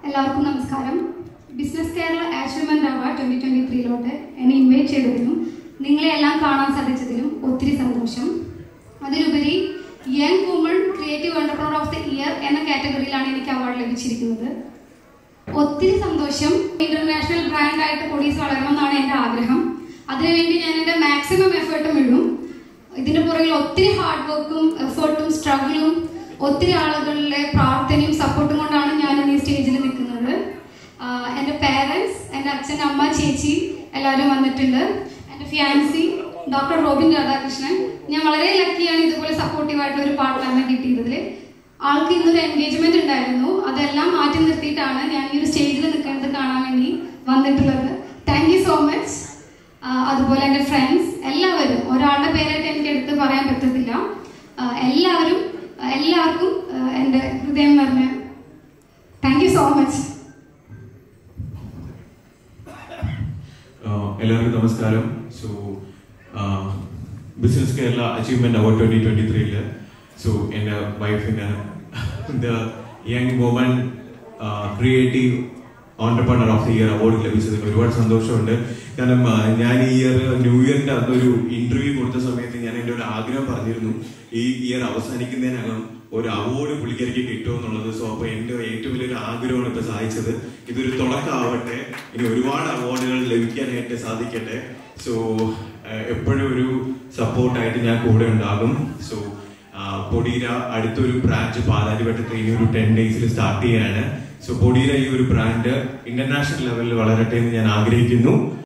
എല്ലാവർക്കും നമസ്കാരം business Kerala achievement award twenty twenty ത്രീയിലോട്ട് എന്നെ ഇൻവൈറ്റ് ചെയ്തതിനും നിങ്ങളെ എല്ലാം കാണാൻ സാധിച്ചതിനും ഒത്തിരി സന്തോഷം അതിലുപരി young woman creative entrepreneur of the year എന്ന കാറ്റഗറിയിലാണ് എനിക്ക് അവാർഡ് ലഭിച്ചിരിക്കുന്നത് ഒത്തിരി സന്തോഷം ഇന്റർനാഷണൽ ബ്രാൻഡ് ആയിട്ട് കൊടീസ് വളരണമെന്നാണ് എൻ്റെ ആഗ്രഹം അതിനുവേണ്ടി ഞാൻ എൻ്റെ മാക്സിമം എഫേർട്ടും ഇടും ഇതിന്റെ പുറകിൽ ഒത്തിരി ഹാർഡ് വർക്കും എഫേർട്ടും സ്ട്രഗിളും ഒത്തിരി ആളുകളുടെ പ്രാർത്ഥനയും സപ്പോർട്ടും കൊണ്ടാണ് ഞാൻ ഇന്ന് ഈ സ്റ്റേജിൽ നിൽക്കുന്നത് ആഹ് എൻ്റെ പേരൻസ് എൻ്റെ അച്ഛൻ അമ്മ ചേച്ചി എല്ലാവരും വന്നിട്ടുണ്ട് എൻ്റെ ഫിയാൻസി ഡോക്ടർ റോബിൻ രാധാകൃഷ്ണൻ ഞാൻ വളരെ ലക്കിയാണ് ഇതുപോലെ സപ്പോർട്ടീവ് ആയിട്ടുള്ള ഒരു പാർട്ട്ണറിനെ കിട്ടിയതിൽ ആൾക്ക് ഇന്നൊരു എൻഗേജ്മെന്റ് ഉണ്ടായിരുന്നു അതെല്ലാം മാറ്റി നിർത്തിയിട്ടാണ് ഞാൻ ഈ ഒരു സ്റ്റേജിൽ നിൽക്കുന്നത് കാണാൻ വേണ്ടി വന്നിട്ടുള്ളത് താങ്ക് യു സോ മച്ച് അതുപോലെ എൻ്റെ ഫ്രണ്ട്സ് എല്ലാവരും ഒരാളുടെ പേരായിട്ട് എനിക്ക് എടുത്ത് പറയാൻ പറ്റത്തില്ല ആ, എല്ലാവരും ആ, എല്ലാവർക്കും ആ, എൻ്റെ ഹൃദയം നിറഞ്ഞ thank you so much ah എല്ലാവർക്കും നമസ്കാരം so business Kerala achievement award twenty twenty ത്രീയില് സോ എൻ്റെ വൈഫിന് the young woman creative entrepreneur of the year award ലഭിച്ചതിൽ ഒരുപാട് സന്തോഷമുണ്ട് കാരണം ആഹ് ഞാൻ ഈ ഇയർ ന്യൂ ഇയറിന്റെ അന്ന് ഒരു ഇന്റർവ്യൂ കൊടുത്ത സമയത്ത് ഞാൻ എൻ്റെ ഒരു ആഗ്രഹം പറഞ്ഞിരുന്നു ഈ ഇയർ അവസാനിക്കുന്നതിനകം ഒരു അവാർഡ് പുള്ളിക്കാരിക്ക് കിട്ടുമെന്നുള്ളത് സോ അപ്പൊ എന്റെ ഏറ്റവും വലിയൊരു ആഗ്രഹമാണ് ഇപ്പൊ സാധിച്ചത് ഇതൊരു തുടക്കമാവട്ടെ ഇനി ഒരുപാട് അവാർഡുകൾ ലഭിക്കാനായിട്ട് സാധിക്കട്ടെ സോ എപ്പോഴും ഒരു സപ്പോർട്ടായിട്ട് ഞാൻ കൂടെ ഉണ്ടാകും സോ പൊടീര അടുത്തൊരു ബ്രാഞ്ച് പാലാരിവട്ടത്ത് ഇനി ഒരു ടെൻ ഡേയ്സിൽ സ്റ്റാർട്ട് ചെയ്യാണ് സോ പൊടീര ഈ ഒരു ബ്രാൻഡ് ഇന്റർനാഷണൽ ലെവലിൽ വളരട്ടെ എന്ന് ഞാൻ ആഗ്രഹിക്കുന്നു